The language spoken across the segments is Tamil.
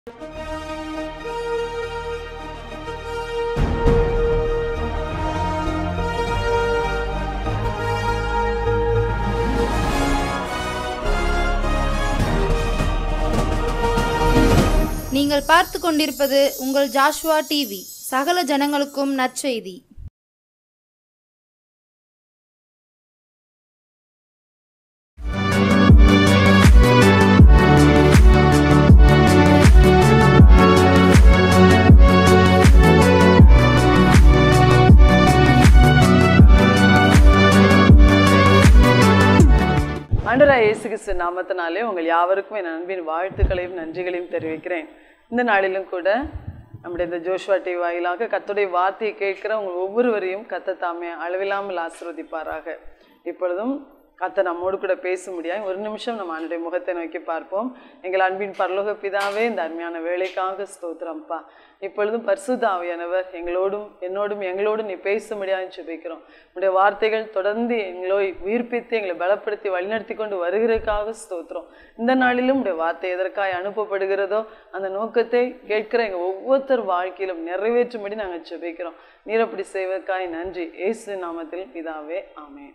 நீங்கள் பார்த்து கொண்டிருப்பது உங்கள் ஜாஷ்வா டிவி சகல ஜனங்களுக்கும் நற்செய்தி ஆண்டராய் இயேசு கிறிஸ்து நாமத்தினாலே உங்கள் யாவருக்கும் என் அன்பின் வாழ்த்துக்களையும் நன்றிகளையும் தெரிவிக்கிறேன் இந்த நாளிலும் கூட நம்முடைய இந்த ஜோஷ்வா டி வாயிலாக கத்துடைய வார்த்தையை கேட்கிற உங்கள் ஒவ்வொருவரையும் கத்த தாமே அளவில்லாமல் ஆசீர்வதிப்பாராக இப்பொழுதும் கத்த நம்மோடு கூட பேச முடியாது ஒரு நிமிஷம் நம்ம அவனுடைய முகத்தை நோக்கி பார்ப்போம் எங்கள் அன்பின் பரலோக பிதாவே இந்த அருமையான வேலைக்காக ஸ்தோத்திரம்ப்பா இப்பொழுதும் பரிசுத்தாவியானவர் எங்களோடும் என்னோடும் எங்களோடும் நீ பேச முடியாதுன்னு சுபிக்கிறோம் உடைய வார்த்தைகள் தொடர்ந்து எங்களை உயிர்ப்பித்து எங்களை பலப்படுத்தி வழிநடத்தி கொண்டு வருகிறதுக்காக ஸ்தோத்திரம் இந்த நாளிலும் உடைய வார்த்தை எதற்காய் அனுப்பப்படுகிறதோ அந்த நோக்கத்தை கேட்கிற எங்கள் ஒவ்வொருத்தர் வாழ்க்கையிலும் நிறைவேற்றும்படி நாங்கள் சுபிக்கிறோம் நீர் அப்படி செய்வதற்காய் நன்றி இயேசு நாமத்தில் பிதாவே ஆமென்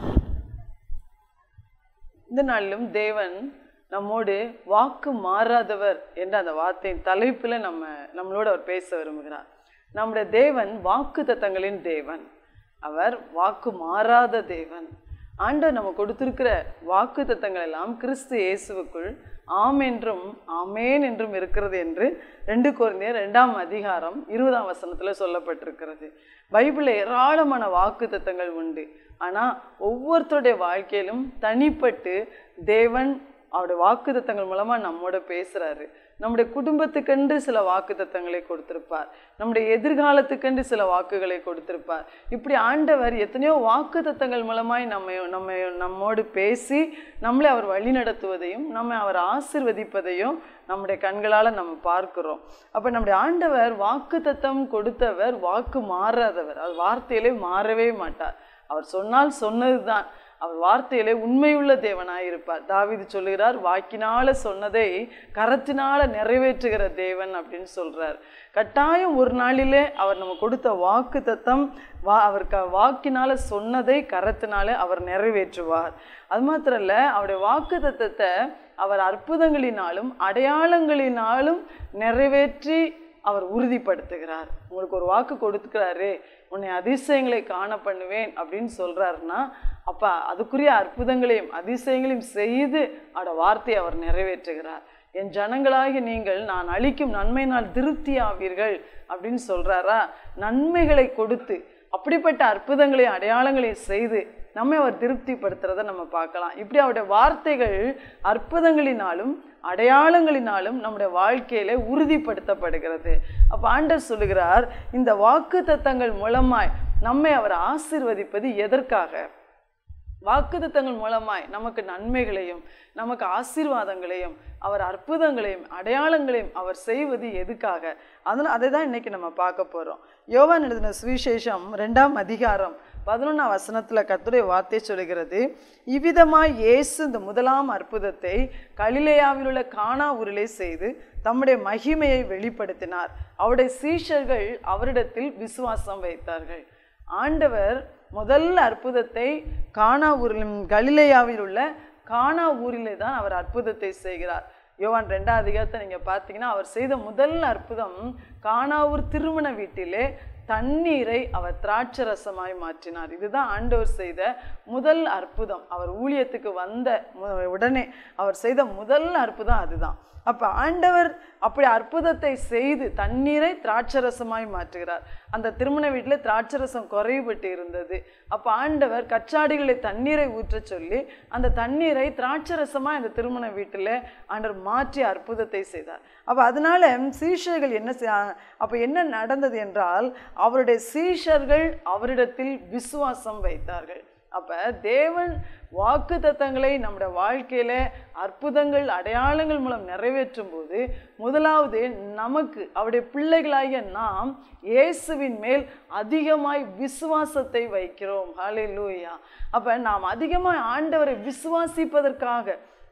இந்த நாளிலும் தேவன் நம்மோடு வாக்கு மாறாதவர் என்ற அந்த வார்த்தையின் தலைப்பில் நம்ம நம்மளோட அவர் பேச விரும்புகிறார் நம்முடைய தேவன் வாக்கு தத்தங்களின் தேவன் அவர் வாக்கு மாறாத தேவன் ஆண்டவர் நம்ம கொடுத்திருக்கிற வாக்கு தத்தங்கள் எல்லாம் கிறிஸ்து இயேசுவுக்குள் ஆம் என்றும் ஆமேன் என்றும் இருக்கிறது என்று ரெண்டு குழந்தையர் ரெண்டாம் அதிகாரம் இருபதாம் வசனத்தில் சொல்லப்பட்டிருக்கிறது பைபிளில் ஏராளமான வாக்கு தத்தங்கள் உண்டு ஆனால் ஒவ்வொருத்தருடைய வாழ்க்கையிலும் தனிப்பட்டு தேவன் அவருடைய வாக்கு தத்தங்கள் மூலமாக நம்மோட பேசுகிறாரு நம்முடைய குடும்பத்துக்கென்று சில வாக்கு தத்தங்களை கொடுத்திருப்பார் நம்முடைய எதிர்காலத்துக்கென்று சில வாக்குகளை கொடுத்திருப்பார் இப்படி ஆண்டவர் எத்தனையோ வாக்கு தத்தங்கள் மூலமாய் நம்ம நம்ம நம்மோடு பேசி நம்மளை அவர் வழி நடத்துவதையும் நம்மை அவர் ஆசிர்வதிப்பதையும் நம்முடைய கண்களால் நம்ம பார்க்கிறோம் அப்போ நம்முடைய ஆண்டவர் வாக்கு தத்தம் கொடுத்தவர் வாக்கு மாறாதவர் அது வார்த்தையிலே மாறவே மாட்டார் அவர் சொன்னால் சொன்னதுதான் அவர் வார்த்தையிலே உண்மையுள்ள தேவனாய் இருப்பார் தாவிது சொல்லுகிறார் வாக்கினால சொன்னதை கரத்தினால நிறைவேற்றுகிற தேவன் அப்படின்னு சொல்றார் கட்டாயம் ஒரு நாளிலே அவர் நம்ம கொடுத்த வாக்கு தத்தம் வா அவர் க வாக்கினால சொன்னதை கரத்தினால அவர் நிறைவேற்றுவார் அது மாத்திரம் இல்லை அவருடைய வாக்கு தத்தத்தை அவர் அற்புதங்களினாலும் அடையாளங்களினாலும் நிறைவேற்றி அவர் உறுதிப்படுத்துகிறார் உங்களுக்கு ஒரு வாக்கு கொடுத்துக்கிறாரு உன்னை அதிசயங்களை காண பண்ணுவேன் அப்படின்னு சொல்றாருன்னா அப்ப அதுக்குரிய அற்புதங்களையும் அதிசயங்களையும் செய்து அவட வார்த்தையை அவர் நிறைவேற்றுகிறார் என் ஜனங்களாகி நீங்கள் நான் அளிக்கும் நன்மையினால் திருப்தி ஆவீர்கள் அப்படின்னு சொல்றாரா நன்மைகளை கொடுத்து அப்படிப்பட்ட அற்புதங்களையும் அடையாளங்களையும் செய்து நம்மை அவர் திருப்திப்படுத்துறத நம்ம பார்க்கலாம் இப்படி அவருடைய வார்த்தைகள் அற்புதங்களினாலும் அடையாளங்களினாலும் நம்முடைய வாழ்க்கையில உறுதிப்படுத்தப்படுகிறது அப்ப ஆண்டர் சொல்லுகிறார் இந்த வாக்கு தத்தங்கள் மூலமாய் நம்மை அவர் ஆசிர்வதிப்பது எதற்காக வாக்குத்தத்தங்கள் மூலமாய் நமக்கு நன்மைகளையும் நமக்கு ஆசீர்வாதங்களையும் அவர் அற்புதங்களையும் அடையாளங்களையும் அவர் செய்வது எதுக்காக அதனால் அதை தான் இன்னைக்கு நம்ம பார்க்க போகிறோம் யோவான் எழுதின சுவிசேஷம் ரெண்டாம் அதிகாரம் பதினொன்றாம் வசனத்தில் கத்துடைய வார்த்தை சொல்கிறது இவ்விதமாய் இயேசு இந்த முதலாம் அற்புதத்தை கலிலேயாவில் உள்ள கானா ஊரிலே செய்து தம்முடைய மகிமையை வெளிப்படுத்தினார் அவருடைய சீஷர்கள் அவரிடத்தில் விசுவாசம் வைத்தார்கள் ஆண்டவர் முதல் அற்புதத்தை கானா ஊரில் கலிலேயாவில் உள்ள கானா ஊரிலே தான் அவர் அற்புதத்தை செய்கிறார் யோவான் ரெண்டாம் அதிகாரத்தை நீங்கள் பார்த்தீங்கன்னா அவர் செய்த முதல் அற்புதம் கானாவூர் திருமண வீட்டிலே தண்ணீரை அவர் திராட்சரசமாய் மாற்றினார் இதுதான் ஆண்டவர் செய்த முதல் அற்புதம் அவர் ஊழியத்துக்கு வந்த மு- உடனே அவர் செய்த முதல் அற்புதம் அதுதான் அப்போ ஆண்டவர் அப்படி அற்புதத்தை செய்து தண்ணீரை திராட்சரசமாய் மாற்றுகிறார் அந்த திருமண வீட்டில் திராட்சரசம் குறைபட்டு இருந்தது அப்போ ஆண்டவர் கச்சாடிகளை தண்ணீரை ஊற்றச் சொல்லி அந்த தண்ணீரை திராட்சரசமாக அந்த திருமண வீட்டில் ஆண்டவர் மாற்றி அற்புதத்தை செய்தார் அப்போ அதனால சீஷர்கள் என்ன செய்- அப்போ என்ன நடந்தது என்றால் அவருடைய சீஷர்கள் அவரிடத்தில் விசுவாசம் வைத்தார்கள் அப்ப தேவன் வாக்கு தத்தங்களை நம்முடைய வாழ்க்கையில அற்புதங்கள் அடையாளங்கள் மூலம் நிறைவேற்றும் போது முதலாவது நமக்கு அவருடைய பிள்ளைகளாகிய நாம் இயேசுவின் மேல் அதிகமாய் விசுவாசத்தை வைக்கிறோம் ஹalleluya அப்ப நாம் அதிகமாய் ஆண்டவரை விசுவாசிப்பதற்காக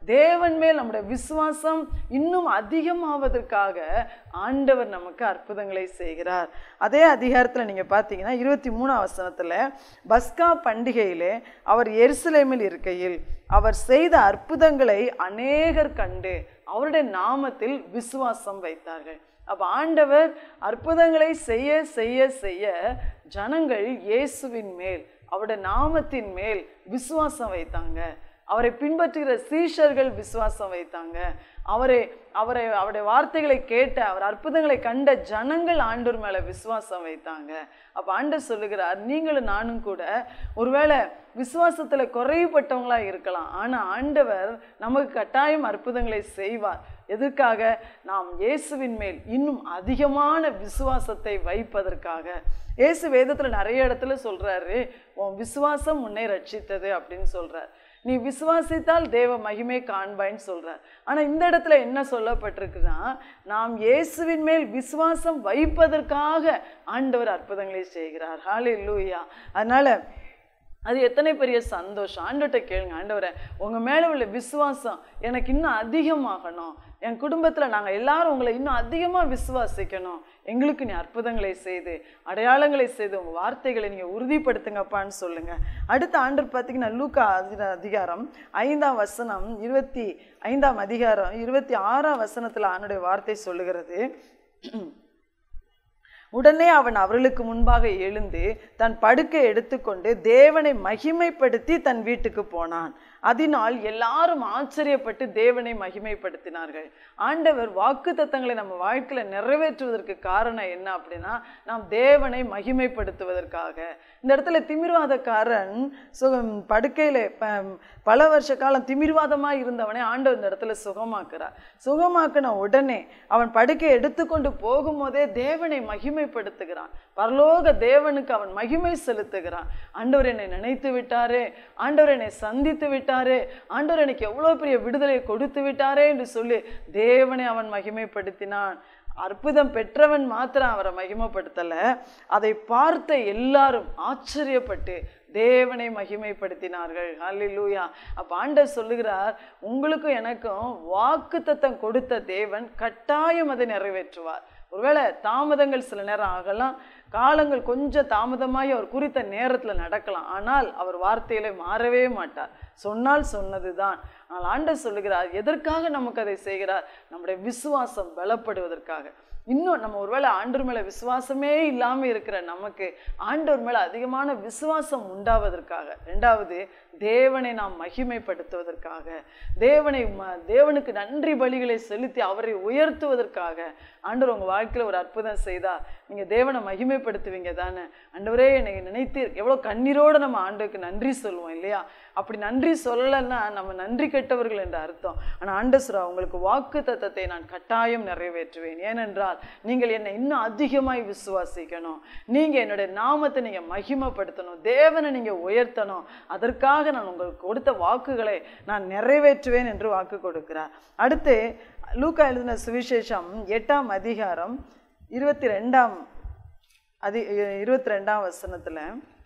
தேவன் மேல் நம்முடைய விசுவாசம் இன்னும் அதிகமாவதற்காக ஆண்டவர் நமக்கு அற்புதங்களை செய்கிறார் அதே அதிகாரத்தில் நீங்கள் பார்த்தீங்கன்னா இருபத்தி மூணாம் வசனத்தில் பஸ்கா பண்டிகையிலே அவர் எருசலேமில் இருக்கையில் அவர் செய்த அற்புதங்களை அநேகர் கண்டு அவருடைய நாமத்தில் விசுவாசம் வைத்தார்கள் அப்ப ஆண்டவர் அற்புதங்களை செய்ய செய்ய செய்ய ஜனங்கள் இயேசுவின் மேல் அவருடைய நாமத்தின் மேல் விசுவாசம் வைத்தாங்க அவரை பின்பற்றுகிற சீஷர்கள் விசுவாசம் வைத்தாங்க அவரை அவரை அவருடைய வார்த்தைகளை கேட்ட அவர் அற்புதங்களை கண்ட ஜனங்கள் ஆண்டவர் மேல விசுவாசம் வைத்தாங்க அப்ப ஆண்டவர் சொல்லுகிறார் நீங்களும் நானும் கூட ஒருவேளை விசுவாசத்துல குறைவுபட்டவங்களா இருக்கலாம் ஆனா ஆண்டவர் நமக்கு கட்டாயம் அற்புதங்களை செய்வார் எதற்காக நாம் இயேசுவின் மேல் இன்னும் அதிகமான விசுவாசத்தை வைப்பதற்காக இயேசு வேதத்துல நிறைய இடத்துல சொல்றாரு உன் விசுவாசம் உன்னை ரட்சித்தது அப்படின்னு சொல்றார் நீ விசுவாசித்தால் தேவ மகிமை காண்பாய்ன்னு சொல்றார் ஆனா இந்த இடத்துல என்ன சொல்லப்பட்டிருக்குன்னா நாம் இயேசுவின் மேல் விசுவாசம் வைப்பதற்காக ஆண்டவர் அற்புதங்களை செய்கிறார் ஹalleluya அதனால அது எத்தனை பெரிய சந்தோஷம் ஆண்டவர்கிட்ட கேளுங்க ஆண்டவரை உங்க மேல உள்ள விசுவாசம் எனக்கு இன்னும் அதிகமாகணும் என் குடும்பத்துல நாங்க எல்லாரும் உங்களை இன்னும் அதிகமா விசுவாசிக்கணும் எங்களுக்கு நீ அற்புதங்களை செய்து அடையாளங்களை செய்து உங்க வார்த்தைகளை நீங்க உறுதிப்படுத்துங்கப்பான்னு சொல்லுங்க அடுத்த ஆண்டர் பார்த்தீங்கன்னா லூக்கா அதி- அதிகாரம் ஐந்தாம் வசனம் இருபத்தி ஐந்தாம் அதிகாரம் இருபத்தி ஆறாம் வசனத்துல ஆண்டுடைய வார்த்தை சொல்லுகிறது உடனே அவன் அவர்களுக்கு முன்பாக எழுந்து தன் படுக்கை எடுத்துக்கொண்டு தேவனை மகிமைப்படுத்தி தன் வீட்டுக்கு போனான் அதனால் எல்லாரும் ஆச்சரியப்பட்டு தேவனை மகிமைப்படுத்தினார்கள் ஆண்டவர் வாக்கு தத்தங்களை நம்ம வாழ்க்கையில நிறைவேற்றுவதற்கு காரணம் என்ன அப்படின்னா நாம் தேவனை மகிமைப்படுத்துவதற்காக இந்த இடத்துல திமிர்வாதக்காரன் சுகம் படுக்கையில ப- பல வருஷ காலம் திமிர்வாதமா இருந்தவனை ஆண்டவர் இந்த இடத்துல சுகமாக்குறார் சுகமாக்குன உடனே அவன் படுக்கை எடுத்துக்கொண்டு போகும்போதே தேவனை மகிமைப்படுத்துகிறான் பரலோக தேவனுக்கு அவன் மகிமை செலுத்துகிறான் ஆண்டவர் என்னை நினைத்து விட்டாரே ஆண்டவர் என்னை சந்தித்து விட்டாரே ஆண்டவர் எனக்கு எவ்வளவு பெரிய விடுதலை கொடுத்து விட்டாரே என்று சொல்லி தேவனை அவன் மகிமைப்படுத்தினான் அற்புதம் பெற்றவன் மாத்திரம் அவரை மகிமைப்படுத்தல அதை பார்த்த எல்லாரும் ஆச்சரியப்பட்டு தேவனை மகிமைப்படுத்தினார்கள் ஹalleluya அப்ப ஆண்டவர் சொல்லுகிறார் உங்களுக்கும் எனக்கும் வாக்குத்தத்தம் கொடுத்த தேவன் கட்டாயம் அதை நிறைவேற்றுவார் ஒருவேளை தாமதங்கள் சில நேரம் ஆகலாம் காலங்கள் கொஞ்சம் தாமதமாகி அவர் குறித்த நேரத்துல நடக்கலாம் ஆனால் அவர் வார்த்தையில மாறவே மாட்டார் சொன்னால் சொன்னதுதான் ஆனால் ஆண்டவர் சொல்லுகிறார் எதற்காக நமக்கு அதை செய்கிறார் நம்முடைய விசுவாசம் பலப்படுவதற்காக இன்னும் நம்ம ஒருவேளை ஆண்டவர் மேல விசுவாசமே இல்லாம இருக்கிற நமக்கு ஆண்டவர் மேல அதிகமான விசுவாசம் உண்டாவதற்காக ரெண்டாவது தேவனை நாம் மகிமைப்படுத்துவதற்காக தேவனை ம- தேவனுக்கு நன்றி பலிகளை செலுத்தி அவரை உயர்த்துவதற்காக ஆண்டவர் உங்க வாழ்க்கையில ஒரு அற்புதம் செய்தா நீங்க தேவனை மகிமைப்படுத்துவீங்க தானே ஆண்டவரே என்னை நினைத்து எவ்வளவு கண்ணீரோட நம்ம ஆண்டவருக்கு நன்றி சொல்லுவோம் இல்லையா அப்படி நன்றி சொல்லலைன்னா நம்ம நன்றி கெட்டவர்கள் என்ற அர்த்தம் ஆனா ஆண்டசுரா உங்களுக்கு வாக்கு தத்தத்தை நான் கட்டாயம் நிறைவேற்றுவேன் ஏனென்றால் நீங்கள் என்னை இன்னும் அதிகமாய் விசுவாசிக்கணும் நீங்க என்னுடைய நாமத்தை நீங்க மகிமைப்படுத்தணும் தேவனை நீங்க உயர்த்தணும் அதற்காக நான் உங்களுக்கு கொடுத்த வாக்குகளை நான் நிறைவேற்றுவேன் என்று வாக்கு கொடுக்கிறார் அடுத்து லூக்கா எழுதின சுவிசேஷம் எட்டாம் அதிகாரம் இருபத்தி ரெண்டாம் அதி இருபத்தி ரெண்டாம் வசனத்துல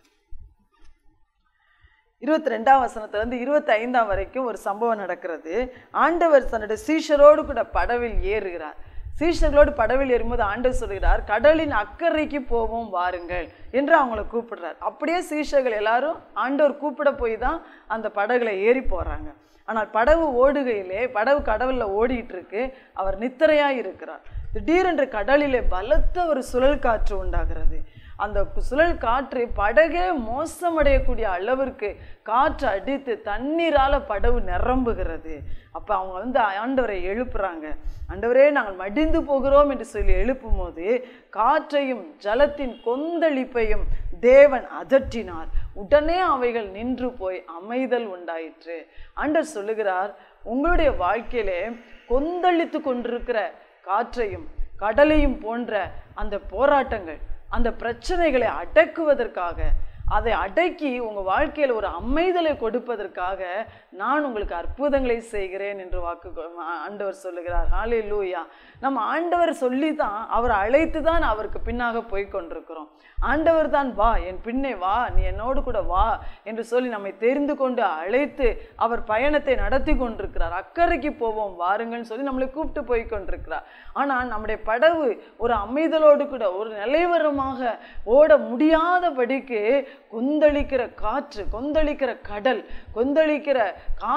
இருபத்தி ரெண்டாம் வசனத்துல இருந்து இருபத்தி ஐந்தாம் வரைக்கும் ஒரு சம்பவம் நடக்கிறது ஆண்டவர் தன்னுடைய சீஷரோடு கூட படவில் ஏறுகிறார் சீஷர்களோடு படவில் ஏறும்போது ஆண்டவர் சொல்கிறார் கடலின் அக்கறைக்கு போவோம் வாருங்கள் என்று அவங்கள கூப்பிடுறார் அப்படியே சீஷர்கள் எல்லாரும் ஆண்டவர் கூப்பிட போய் தான் அந்த படகுல ஏறி போறாங்க ஆனால் படகு ஓடுகையிலே படகு கடவுள்ல ஓடிட்டு இருக்கு அவர் நித்திரையாய் இருக்கிறார் திடீரென்று கடலிலே பலத்த ஒரு சுழல் காற்று உண்டாகிறது அந்த கு- சுழல் காற்று படகே மோசமடையக்கூடிய அளவிற்கு காற்று அடித்து தண்ணீரால படகு நிரம்புகிறது அப்ப அவங்க வந்து ஆண்டவரை எழுப்புறாங்க ஆண்டவரே நாங்கள் மடிந்து போகிறோம் என்று சொல்லி எழுப்பும் போது காற்றையும் ஜலத்தின் கொந்தளிப்பையும் தேவன் அதற்றினார் உடனே அவைகள் நின்று போய் அமைதல் உண்டாயிற்று ஆண்டவர் சொல்லுகிறார் உங்களுடைய வாழ்க்கையிலே கொந்தளித்து கொண்டிருக்கிற காற்றையும் கடலையும் போன்ற அந்த போராட்டங்கள் அந்த பிரச்சனைகளை அடக்குவதற்காக அதை அடக்கி உங்க வாழ்க்கையில ஒரு அமைதலை கொடுப்பதற்காக நான் உங்களுக்கு அற்புதங்களை செய்கிறேன் என்று வாக்கு கொ- ஆண்டவர் சொல்லுகிறார் ஹாலே லூயா நம்ம ஆண்டவர் சொல்லி தான் அவர் அழைத்து தான் அவருக்கு பின்னாக போய் கொண்டிருக்கிறோம் ஆண்டவர் தான் வா என் பின்னே வா நீ என்னோடு கூட வா என்று சொல்லி நம்மை தெரிந்து கொண்டு அழைத்து அவர் பயணத்தை நடத்தி கொண்டிருக்கிறார் அக்கறைக்கு போவோம் வாருங்கள்னு சொல்லி நம்மளை கூப்பிட்டு போய் கொண்டிருக்கிறார் ஆனால் நம்முடைய படகு ஒரு அமைதலோடு கூட ஒரு நிலைவரமாக ஓட முடியாதபடிக்கு கொந்தளிக்கிற காற்று கொந்தளிக்கிற கடல் கொந்தளிக்கிற கா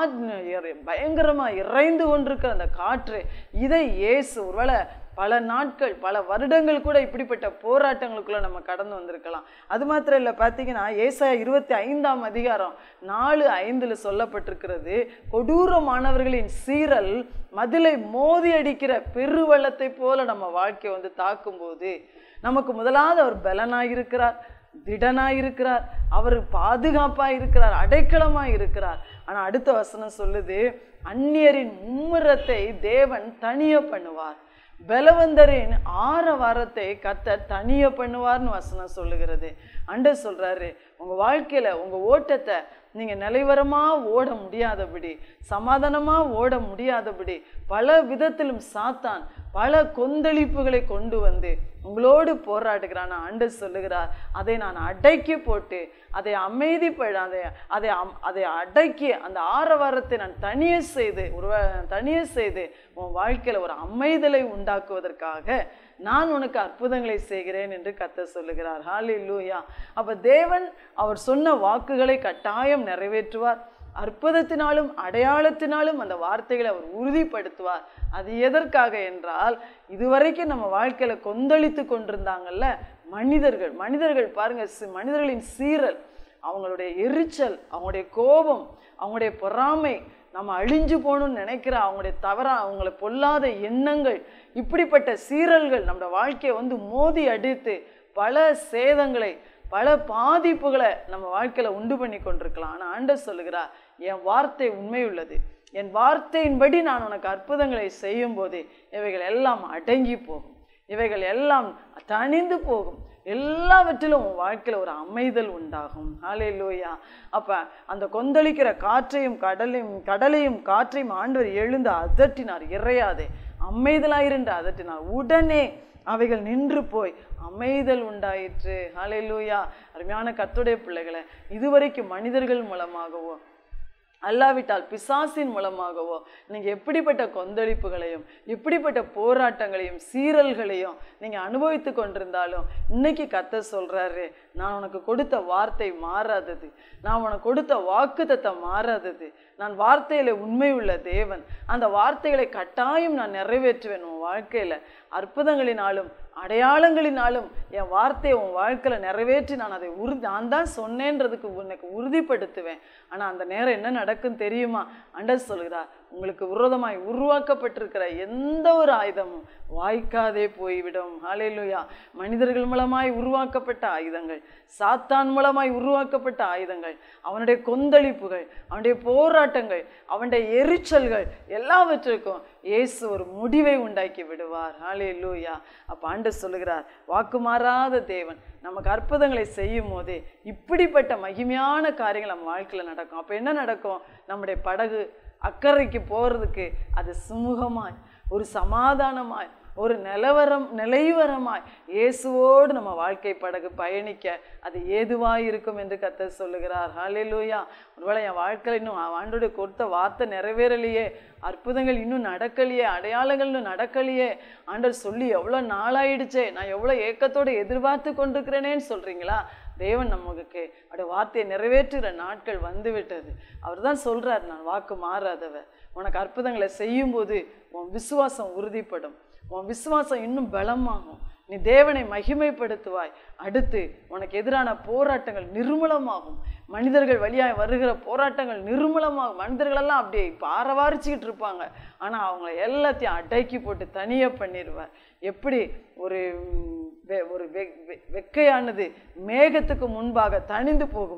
பயங்கரமா இறைந்து கொண்டிருக்கிற அந்த காற்று இதை இயேசு ஒருவேளை பல நாட்கள் பல வருடங்கள் கூட இப்படிப்பட்ட போராட்டங்களுக்குள்ள நம்ம கடந்து வந்திருக்கலாம் அது மாத்திரம் இல்லை பார்த்தீங்கன்னா ஏசாயா இருபத்தி ஐந்தாம் அதிகாரம் நாலு ஐந்துல சொல்லப்பட்டிருக்கிறது கொடூரமானவர்களின் சீரல் மதிலை மோதி அடிக்கிற பெருவெள்ளத்தை போல நம்ம வாழ்க்கையை வந்து தாக்கும்போது நமக்கு முதலாவது அவர் பலனாய் இருக்கிறார் திடனாய் இருக்கிறார் அவர் பாதுகாப்பாய் இருக்கிறார் அடைக்கலமாய் இருக்கிறார் ஆனா அடுத்த வசனம் சொல்லுது அந்நியரின் மும்முரத்தை தேவன் தனிய பண்ணுவார் பலவந்தரின் ஆரவாரத்தை கர்த்தர் தனிய பண்ணுவார்னு வசனம் சொல்லுகிறது அண்ட சொல்றாரு உங்க வாழ்க்கையில உங்க ஓட்டத்தை நீங்க நிலைவரமா ஓட முடியாதபடி சமாதானமா ஓட முடியாதபடி பல விதத்திலும் சாத்தான் பல கொந்தளிப்புகளை கொண்டு வந்து உங்களோடு போராடுகிறான் ஆண்டு சொல்லுகிறார் அதை நான் அடக்கி போட்டு அதை அமைதிப்பட அதை அதை அம்- அதை அடக்கி அந்த ஆரவாரத்தை நான் தனியே செய்து ஒரு தனியே செய்து உன் வாழ்க்கையில ஒரு அமைதலை உண்டாக்குவதற்காக நான் உனக்கு அற்புதங்களை செய்கிறேன் என்று கத்த சொல்லுகிறார் ஹalleluya அப்ப தேவன் அவர் சொன்ன வாக்குகளை கட்டாயம் நிறைவேற்றுவார் அற்புதத்தினாலும் அடையாளத்தினாலும் அந்த வார்த்தைகளை அவர் உறுதிப்படுத்துவார் அது எதற்காக என்றால் இதுவரைக்கும் நம்ம வாழ்க்கையில கொந்தளித்து கொண்டிருந்தாங்கல்ல மனிதர்கள் மனிதர்கள் பாருங்க சி- மனிதர்களின் சீரல் அவங்களுடைய எரிச்சல் அவங்களுடைய கோபம் அவங்களுடைய பொறாமை நம்ம அழிஞ்சு போகணும்னு நினைக்கிற அவங்களுடைய தவறா அவங்கள பொல்லாத எண்ணங்கள் இப்படிப்பட்ட சீரல்கள் நம்ம வாழ்க்கையை வந்து மோதி அடித்து பல சேதங்களை பல பாதிப்புகளை நம்ம வாழ்க்கையில உண்டு பண்ணி கொண்டிருக்கலாம் ஆனா ஆண்டவர் சொல்லுகிறார் என் வார்த்தை உண்மை உள்ளது என் வார்த்தையின்படி நான் உனக்கு அற்புதங்களை செய்யும் போதே இவைகள் எல்லாம் அடங்கி போகும் இவைகள் எல்லாம் தணிந்து போகும் எல்லாவற்றிலும் உன் வாழ்க்கையில ஒரு அமைதல் உண்டாகும் ஹalleluya அப்ப அந்த கொந்தளிக்கிற காற்றையும் கடலையும் கடலையும் காற்றையும் ஆண்டவர் எழுந்து அதட்டினார் இறையாதே அமைதலாயிருந்து அதட்டினார் உடனே அவைகள் நின்று போய் அமைதல் உண்டாயிற்று ஹalleluya அருமையான கர்த்தருடைய பிள்ளைகளை இதுவரைக்கும் மனிதர்கள் மூலமாகவோ அல்லாவிட்டால் பிசாசின் மூலமாகவோ நீங்க எப்படிப்பட்ட கொந்தளிப்புகளையும் எப்படிப்பட்ட போராட்டங்களையும் சீரல்களையும் நீங்க அனுபவித்து கொண்டிருந்தாலும் இன்னைக்கு கத்த சொல்றாரு நான் உனக்கு கொடுத்த வார்த்தை மாறாதது நான் உனக்கு கொடுத்த வாக்குத்தத்தம் மாறாதது நான் வார்த்தையில உண்மை உள்ள தேவன் அந்த வார்த்தைகளை கட்டாயம் நான் நிறைவேற்றுவேன் உன் வாழ்க்கையில அற்புதங்களினாலும் அடையாளங்களினாலும் என் வார்த்தையை உன் வாழ்க்கையில நிறைவேற்றி நான் அதை உறுதி நான் தான் சொன்னேன்றதுக்கு உனக்கு உறுதிப்படுத்துவேன் ஆனா அந்த நேரம் என்ன நடக்கும் தெரியுமா அண்டர் சொல்கிறார் உங்களுக்கு விரோதமாய் உருவாக்கப்பட்டிருக்கிற எந்த ஒரு ஆயுதமும் வாய்க்காதே போய்விடும் ஹalleluya மனிதர்கள் மூலமாய் உருவாக்கப்பட்ட ஆயுதங்கள் சாத்தான் மூலமாய் உருவாக்கப்பட்ட ஆயுதங்கள் அவனுடைய கொந்தளிப்புகள் அவனுடைய போராட்டங்கள் அவனுடைய எரிச்சல்கள் எல்லாவற்றுக்கும் இயேசு ஒரு முடிவை உண்டாக்கி விடுவார் ஹalleluya அப்ப ஆண்டு சொல்லுகிறார் வாக்கு மாறாத தேவன் நமக்கு அற்புதங்களை செய்யும் போதே இப்படிப்பட்ட மகிமையான காரியங்கள் நம்ம வாழ்க்கையில நடக்கும் அப்ப என்ன நடக்கும் நம்முடைய படகு அக்கறைக்கு போறதுக்கு அது சுமூகமாய் ஒரு சமாதானமாய் ஒரு நிலவரம் நிலைவரமாய் இயேசுவோடு நம்ம வாழ்க்கை படகு பயணிக்க அது ஏதுவாய் இருக்கும் என்று கர்த்தர் சொல்லுகிறார் ஹalleluya ஒருவேளை என் வாழ்க்கையில் இன்னும் ஆண்டோட கொடுத்த வார்த்தை நிறைவேறலையே அற்புதங்கள் இன்னும் நடக்கலையே அடையாளங்கள் இன்னும் நடக்கலையே ஆண்டவர் சொல்லி எவ்வளோ நாளாயிடுச்சே நான் எவ்வளோ ஏக்கத்தோடு எதிர்பார்த்து கொண்டிருக்கிறேனேன்னு சொல்றீங்களா தேவன் நமக்கு அவருடைய வார்த்தையை நிறைவேற்றுகிற நாட்கள் வந்து விட்டது அவர் தான் சொல்றார் நான் வாக்கு மாறாதவர் உனக்கு அற்புதங்களை செய்யும்போது உன் விசுவாசம் உறுதிப்படும் உன் விசுவாசம் இன்னும் பலமாகும் நீ தேவனை மகிமைப்படுத்துவாய் அடுத்து உனக்கு எதிரான போராட்டங்கள் நிர்மூலமாகும் மனிதர்கள் வழியாய் வருகிற போராட்டங்கள் நிர்மூலமாகும் மனிதர்களெல்லாம் அப்படியே இப்போ ஆரவாரிச்சுக்கிட்டு இருப்பாங்க ஆனால் அவங்கள எல்லாத்தையும் அடக்கி போட்டு தனியா பண்ணிடுவார் எப்படி ஒரு ம், வெ- ஒரு வெ- வெ- வெக்கையானது மேகத்துக்கு முன்பாக தணிந்து போகுமோ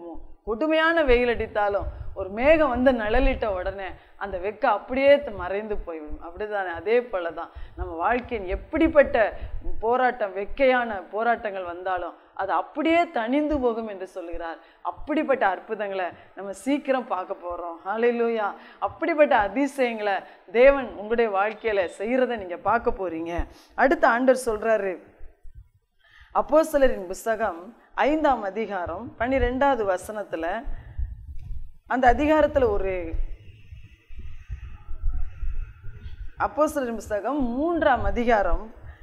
கொடுமையான வெயில் அடித்தாலும் ஒரு மேகம் வந்து நிழலிட்ட உடனே அந்த வெக்க அப்படியே த- மறைந்து போய்விடும் அப்படிதானே அதே போல தான் நம்ம வாழ்க்கையின் எப்படிப்பட்ட போராட்டம் வெக்கையான போராட்டங்கள் வந்தாலும் அது அப்படியே தணிந்து போகும் என்று சொல்கிறார் அப்படிப்பட்ட அற்புதங்களை நம்ம சீக்கிரம் பார்க்க போகிறோம் ஹalleluya அப்படிப்பட்ட அதிசயங்களை தேவன் உங்களுடைய வாழ்க்கையில செய்கிறத நீங்க பார்க்க போறீங்க அடுத்த ஆண்டவர் சொல்றாரு அப்போஸ்தலரின் புஸ்தகம் ஐந்தாம் அதிகாரம் பன்னிரெண்டாவது வசனத்துல அந்த அதிகாரத்துல ஒரு அப்போஸ்தலரின் புஸ்தகம் மூன்றாம் அதிகாரம்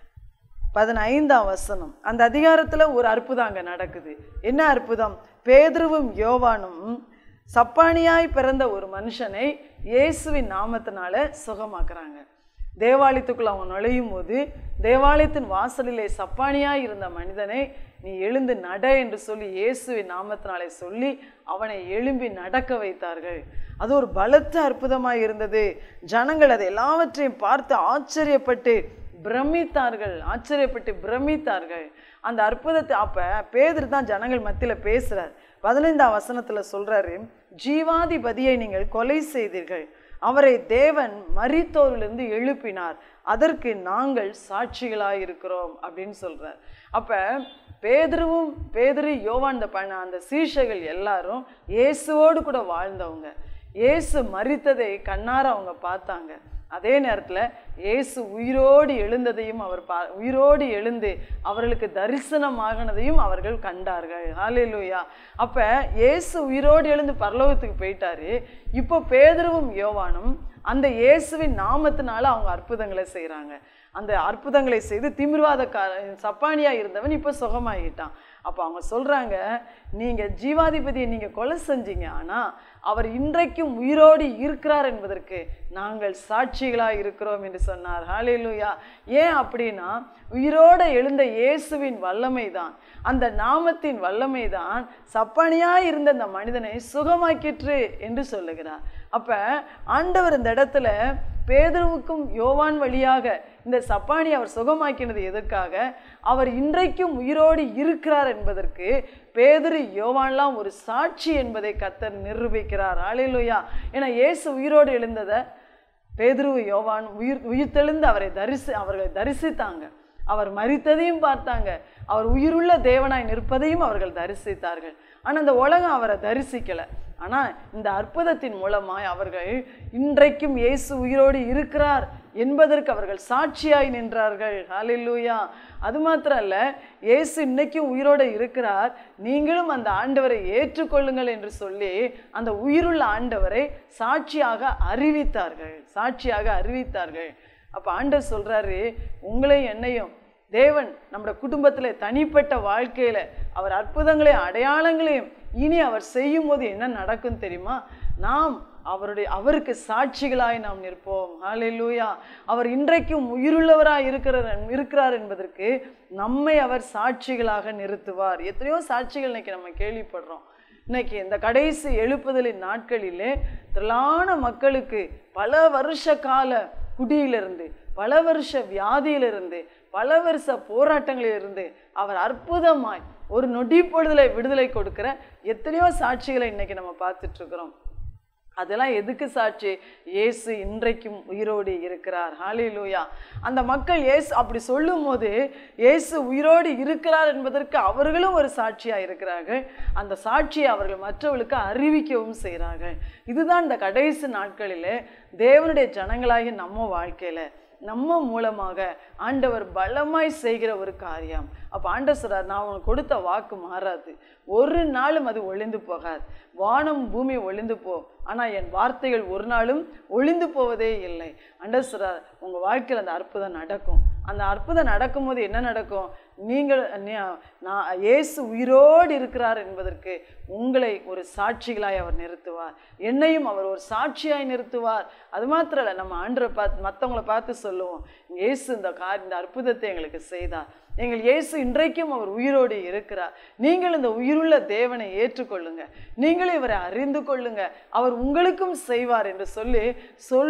பதினைந்தாம் வசனம் அந்த அதிகாரத்துல ஒரு அற்புதம் அங்க நடக்குது என்ன அற்புதம் பேதுருவும் யோவானும் சப்பானியாய் பிறந்த ஒரு மனுஷனை இயேசுவின் நாமத்தினால சுகமாக்குறாங்க தேவாலயத்துக்குள்ள அவங்க நுழையும் போது தேவாலயத்தின் வாசலிலே சப்பானியாய் இருந்த மனிதனை நீ எழுந்து நட என்று சொல்லி இயேசுவின் நாமத்தினாலே சொல்லி அவனை எழும்பி நடக்க வைத்தார்கள் அது ஒரு பலத்த அற்புதமாய் இருந்தது ஜனங்கள் அதை எல்லாவற்றையும் பார்த்து ஆச்சரியப்பட்டு பிரமித்தார்கள் ஆச்சரியப்பட்டு பிரமித்தார்கள் அந்த அற்புதத்தை அப்ப பேதர் தான் ஜனங்கள் மத்தியில பேசுறார் பதினைந்தாம் வசனத்துல சொல்றாரு ஜீவாதிபதியை நீங்கள் கொலை செய்தீர்கள் அவரை தேவன் மரித்தோரிலிருந்து எழுப்பினார் அதற்கு நாங்கள் சாட்சிகளாய் இருக்கிறோம் அப்படின்னு சொல்றார் அப்ப பேதுருவும் பேதுரு யோவான் அந்த பண்ண அந்த சீஷர்கள் எல்லாரும் இயேசுவோடு கூட வாழ்ந்தவங்க இயேசு மரித்ததை கண்ணார அவங்க பார்த்தாங்க அதே நேரத்துல இயேசு உயிரோடு எழுந்ததையும் அவர் பா உயிரோடு எழுந்து அவர்களுக்கு தரிசனமாகினதையும் அவர்கள் கண்டார்கள் ஹalleluya அப்ப இயேசு உயிரோடு எழுந்து பரலோகத்துக்கு போயிட்டாரு இப்போ பேதுருவும் யோவானும் அந்த இயேசுவின் நாமத்தினால அவங்க அற்புதங்களை செய்றாங்க அந்த அற்புதங்களை செய்து திமிர்வாத சப்பானியா இருந்தவன் இப்போ சுகமாகிட்டான் அப்போ அவங்க சொல்றாங்க நீங்க ஜீவாதிபதியை நீங்க கொலை செஞ்சீங்க ஆனா அவர் இன்றைக்கும் உயிரோடு இருக்கிறார் என்பதற்கு நாங்கள் சாட்சிகளாய் இருக்கிறோம் என்று சொன்னார் ஹalleluya ஏன் அப்படின்னா உயிரோட எழுந்த இயேசுவின் வல்லமை தான் அந்த நாமத்தின் வல்லமை தான் சப்பானியாய் இருந்த அந்த மனிதனை சுகமாக்கிற்று என்று சொல்லுகிறார் அப்ப ஆண்டவர் இந்த இடத்துல பேதுருவுக்கும் யோவான் வழியாக இந்த சப்பானி அவர் சுகமாக்கினது எதற்காக அவர் இன்றைக்கும் உயிரோடு இருக்கிறார் என்பதற்கு பேதுரு யோவான்லாம் ஒரு சாட்சி என்பதை கத்தர் நிரூபிக்கிறார் ஆளிலுயா ஏன்னா இயேசு உயிரோடு எழுந்ததை பேதுரு யோவான் உயிர் உயிர்த்தெழுந்து அவரை தரிசி அவர்களை தரிசித்தாங்க அவர் மரித்ததையும் பார்த்தாங்க அவர் உயிருள்ள தேவனாய் நிற்பதையும் அவர்கள் தரிசித்தார்கள் ஆனா இந்த உலகம் அவரை தரிசிக்கல ஆனா இந்த அற்புதத்தின் மூலமாய் அவர்கள் இன்றைக்கும் இயேசு உயிரோடு இருக்கிறார் என்பதற்கு அவர்கள் சாட்சியாய் நின்றார்கள் ஹalleluya அது மாத்திரம் அல்ல இயேசு இன்னைக்கும் உயிரோடு இருக்கிறார் நீங்களும் அந்த ஆண்டவரை ஏற்றுக்கொள்ளுங்கள் என்று சொல்லி அந்த உயிருள்ள ஆண்டவரை சாட்சியாக அறிவித்தார்கள் சாட்சியாக அறிவித்தார்கள் அப்ப ஆண்டவர் சொல்றாரு உங்களையும் என்னையும் தேவன் நம்முடைய குடும்பத்துல தனிப்பட்ட வாழ்க்கையில அவர் அற்புதங்களையும் அடையாளங்களையும் இனி அவர் செய்யும் போது என்ன நடக்கும் தெரியுமா நாம் அவருடைய அவருக்கு சாட்சிகளாய் நாம் நிற்போம் ஹalleluya அவர் இன்றைக்கும் உயிருள்ளவராய் இருக்கிறார் இருக்கிறார் என்பதற்கு நம்மை அவர் சாட்சிகளாக நிறுத்துவார் எத்தனையோ சாட்சிகள் இன்னைக்கு நம்ம கேள்விப்படுறோம் இன்னைக்கு இந்த கடைசி எழுப்புதலின் நாட்களிலே திரளான மக்களுக்கு பல வருஷ கால குடியிலிருந்து பல வருஷ வியாதியிலிருந்து பல வருஷ போராட்டங்களிலிருந்து அவர் அற்புதமாய் ஒரு நொடி பொழுதுல விடுதலை கொடுக்கிற எத்தனையோ சாட்சிகளை இன்னைக்கு நம்ம பார்த்துட்டு இருக்கிறோம் அதெல்லாம் எதுக்கு சாட்சி இயேசு இன்றைக்கும் உயிரோடு இருக்கிறார் ஹalleluya அந்த மக்கள் இயேசு அப்படி சொல்லும்போது இயேசு உயிரோடு இருக்கிறார் என்பதற்கு அவர்களும் ஒரு சாட்சியா இருக்கிறார்கள் அந்த சாட்சியை அவர்கள் மற்றவர்களுக்கு அறிவிக்கவும் செய்கிறார்கள் இதுதான் இந்த கடைசி நாட்களிலே தேவனுடைய ஜனங்களாகிய நம்ம வாழ்க்கையில நம்ம மூலமாக ஆண்டவர் பலமாய் செய்கிற ஒரு காரியம் அப்ப ஆண்டவர் சொல்றார் நான் உனக்கு கொடுத்த வாக்கு மாறாது ஒரு நாளும் அது ஒளிந்து போகாது வானம் பூமி ஒளிந்து போ ஆனா என் வார்த்தைகள் ஒரு நாளும் ஒளிந்து போவதே இல்லை ஆண்டவர் சொல்றார் உங்க வாழ்க்கையில் அந்த அற்புதம் நடக்கும் அந்த அற்புதம் நடக்கும்போது என்ன நடக்கும் நீங்கள் நீ- நான் இயேசு உயிரோடு இருக்கிறார் என்பதற்கு உங்களை ஒரு சாட்சிகளாய் அவர் நிறுத்துவார் என்னையும் அவர் ஒரு சாட்சியாய் நிறுத்துவார் அது மாத்திரம் இல்லை நம்ம ஆண்டரை பார்த்து மற்றவங்களை பார்த்து சொல்லுவோம் இயேசு இந்த கார் இந்த அற்புதத்தை எங்களுக்கு செய்தார் எங்கள் இயேசு இன்றைக்கும் அவர் உயிரோடு இருக்கிறார் நீங்கள் இந்த உயிருள்ள தேவனை ஏற்றுக்கொள்ளுங்க நீங்களும் இவரை அறிந்து கொள்ளுங்க அவர் உங்களுக்கும் செய்வார் என்று சொல்லி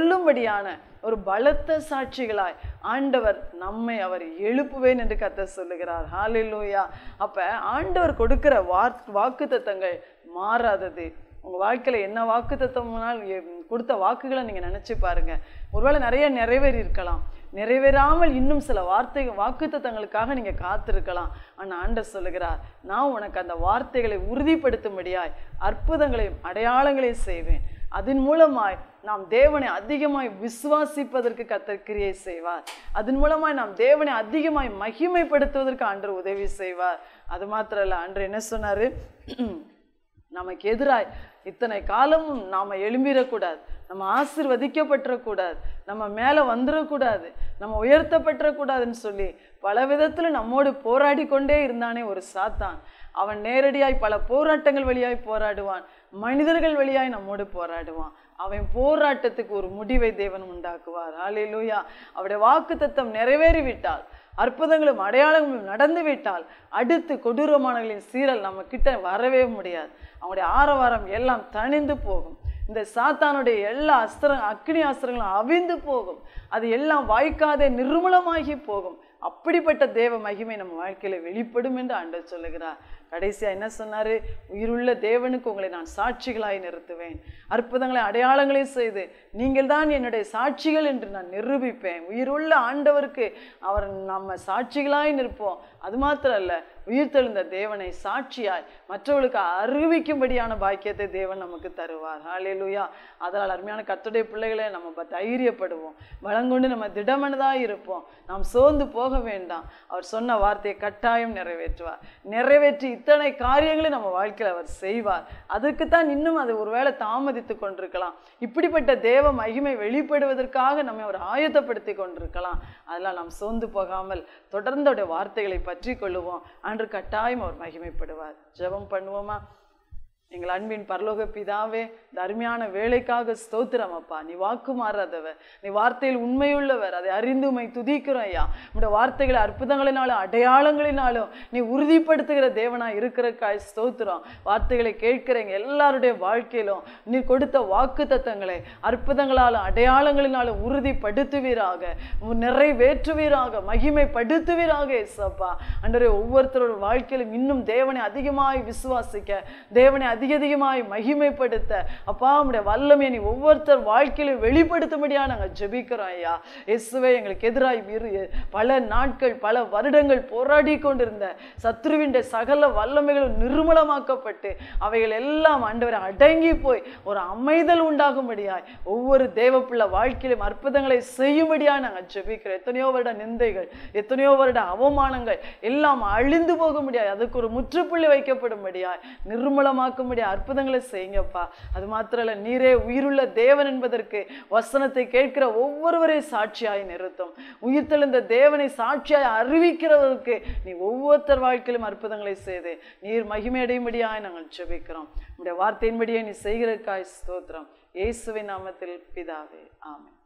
சொல்லும்படியான ஒரு பலத்த சாட்சிகளாய் ஆண்டவர் நம்மை அவர் எழுப்புவேன் என்று கத்த சொல்லு சொல்லுகிறார் ஹalleluya அப்ப ஆண்டவர் கொடுக்கிற வாக்கு தத்தங்கள் மாறாதது உங்க வாழ்க்கையில என்ன வாக்கு தத்தம்னால் கொடுத்த வாக்குகளை நீங்க நினைச்சு பாருங்க ஒருவேளை நிறைய நிறைவேறி இருக்கலாம் நிறைவேறாமல் இன்னும் சில வார்த்தை வாக்குத்தத்தங்களுக்காக நீங்க காத்திருக்கலாம் ஆனா ஆண்டவர் சொல்லுகிறார் நான் உனக்கு அந்த வார்த்தைகளை உறுதிப்படுத்தும்படியாய் அற்புதங்களையும் அடையாளங்களையும் செய்வேன் அதன் மூலமாய் நாம் தேவனை அதிகமாய் விசுவாசிப்பதற்கு கர்த்தர் கிரியை செய்வார் அதன் மூலமாய் நாம் தேவனை அதிகமாய் மகிமைப்படுத்துவதற்கு ஆண்டவர் உதவி செய்வார் அது மாத்திரம் இல்ல ஆண்டவர் என்ன சொன்னாரு நமக்கு எதிராய் இத்தனை காலமும் நாம எழும்பிடக்கூடாது நம்ம ஆசிர்வதிக்கப்பட்டுறக்கூடாது நம்ம மேலே வந்துடக்கூடாது நம்ம உயர்த்தப்பட்டுறக்கூடாதுன்னு சொல்லி பல விதத்துல நம்மோடு போராடி கொண்டே இருந்தானே ஒரு சாத்தான் அவன் நேரடியாய் பல போராட்டங்கள் வழியாய் போராடுவான் மனிதர்கள் வழியாய் நம்மோடு போராடுவான் அவன் போராட்டத்துக்கு ஒரு முடிவை தேவன் உண்டாக்குவார் ஹalleluya அவருடைய வாக்கு தத்தம் நிறைவேறிவிட்டால் அற்புதங்களும் அடையாளங்களும் நடந்து விட்டால் அடுத்து கொடூரமானவர்களின் சீரல் நம்ம கிட்ட வரவே முடியாது அவங்களுடைய ஆரவாரம் எல்லாம் தணிந்து போகும் இந்த சாத்தானுடைய எல்லா அஸ்திர அக்னி அஸ்திரங்களும் அவிந்து போகும் அது எல்லாம் வாய்க்காதே நிர்மூலமாகி போகும் அப்படிப்பட்ட தேவ மகிமை நம்ம வாழ்க்கையில வெளிப்படும் என்று ஆண்டவர் சொல்லுகிறார் கடைசியா என்ன சொன்னாரு உயிருள்ள தேவனுக்கு உங்களை நான் சாட்சிகளாய் நிறுத்துவேன் அற்புதங்களை அடையாளங்களையும் செய்து நீங்கள் தான் என்னுடைய சாட்சிகள் என்று நான் நிரூபிப்பேன் உயிருள்ள ஆண்டவருக்கு அவர் நம்ம சாட்சிகளாய் நிற்போம் அது மாத்திரம் அல்ல உயிர்த்தெழுந்த தேவனை சாட்சியாய் மற்றவர்களுக்கு அறிவிக்கும்படியான பாக்கியத்தை தேவன் நமக்கு தருவார் ஹalleluya அதனால் அருமையான கர்த்தருடைய பிள்ளைகளை நம்ம ப- தைரியப்படுவோம் வளங்கொண்டு நம்ம திடமனதாக இருப்போம் நாம் சோர்ந்து போக வேண்டாம் அவர் சொன்ன வார்த்தையை கட்டாயம் நிறைவேற்றுவார் நிறைவேற்றி இத்தனை காரியங்களை நம்ம வாழ்க்கையில் அவர் செய்வார் அதுக்குத்தான் இன்னும் அது ஒருவேளை தாமதித்து கொண்டிருக்கலாம் இப்படிப்பட்ட தேவ மகிமை வெளிப்படுவதற்காக நம்ம அவர் ஆயத்தப்படுத்தி கொண்டிருக்கலாம் அதெல்லாம் நாம் சோர்ந்து போகாமல் தொடர்ந்து அவருடைய வார்த்தைகளை பற்றி கொள்ளுவோம் அன்று கட்டாயம் அவர் மகிமைப்படுவார் ஜெபம் பண்ணுவோமா எங்கள் அன்பின் பரலோக பிதாவே இந்த அருமையான வேலைக்காக ஸ்தோத்திரம் அப்பா நீ வாக்கு மாறாதவர் நீ வார்த்தையில் உண்மையுள்ளவர் அதை அறிந்து உமை துதிக்கிறோம் ஐயா உடைய வார்த்தைகளை அற்புதங்களினாலும் அடையாளங்களினாலும் நீ உறுதிப்படுத்துகிற தேவனா இருக்கிறக்காய் ஸ்தோத்திரம் வார்த்தைகளை கேட்கிறவங்க எல்லாருடைய வாழ்க்கையிலும் நீ கொடுத்த வாக்கு தத்தங்களை அற்புதங்களாலும் அடையாளங்களினாலும் உறுதிப்படுத்துவீராக நிறைவேற்றுவீராக மகிமைப்படுத்துவீராக ஏசப்பா அன்றே ஒவ்வொருத்தரோட வாழ்க்கையிலும் இன்னும் தேவனை அதிகமாய் விசுவாசிக்க தேவனை அதிக அதிகமாய் மகிமைப்படுத்த அப்பா உம்முடைய வல்லமையை நீ ஒவ்வொருத்தர் வாழ்க்கையிலும் வெளிப்படுத்தும்படியா நாங்கள் ஜெபிக்கிறோம் ஐயா இயேசுவே எங்களுக்கு எதிராய் விரு பல நாட்கள் பல வருடங்கள் போராடி கொண்டிருந்த சத்ருவின் சகல வல்லமைகளும் நிர்மூலமாக்கப்பட்டு அவைகள் எல்லாம் ஆண்டவரை அடங்கி போய் ஒரு அமைதல் உண்டாகும்படியாய் ஒவ்வொரு தேவப்பிள்ளை வாழ்க்கையிலும் அற்புதங்களை செய்யும்படியா நாங்கள் ஜெபிக்கிறோம் எத்தனையோ வருட நிந்தைகள் எத்தனையோ வருட அவமானங்கள் எல்லாம் அழிந்து போக முடியாது அதுக்கு ஒரு முற்றுப்புள்ளி வைக்கப்படும்படியாய் நிர்மூலமாக்கும்படியா அற்புதங்களை செய்யுங்கப்பா அது மாத்திரம் இல்ல நீரே உயிருள்ள தேவன் என்பதற்கு வசனத்தை கேட்கிற ஒவ்வொருவரையும் சாட்சியாய் நிறுத்தும் உயிர்த்தெழுந்த தேவனை சாட்சியாய் அறிவிக்கிறவருக்கு நீ ஒவ்வொருத்தர் வாழ்க்கையிலும் அற்புதங்களை செய்து நீர் மகிமையடையும்படியாய் நாங்கள் ஜெபிக்கிறோம் உடைய வார்த்தையின்படியே நீ செய்கிறக்காய் ஸ்தோத்திரம் இயேசுவின் நாமத்தில் பிதாவே ஆமென்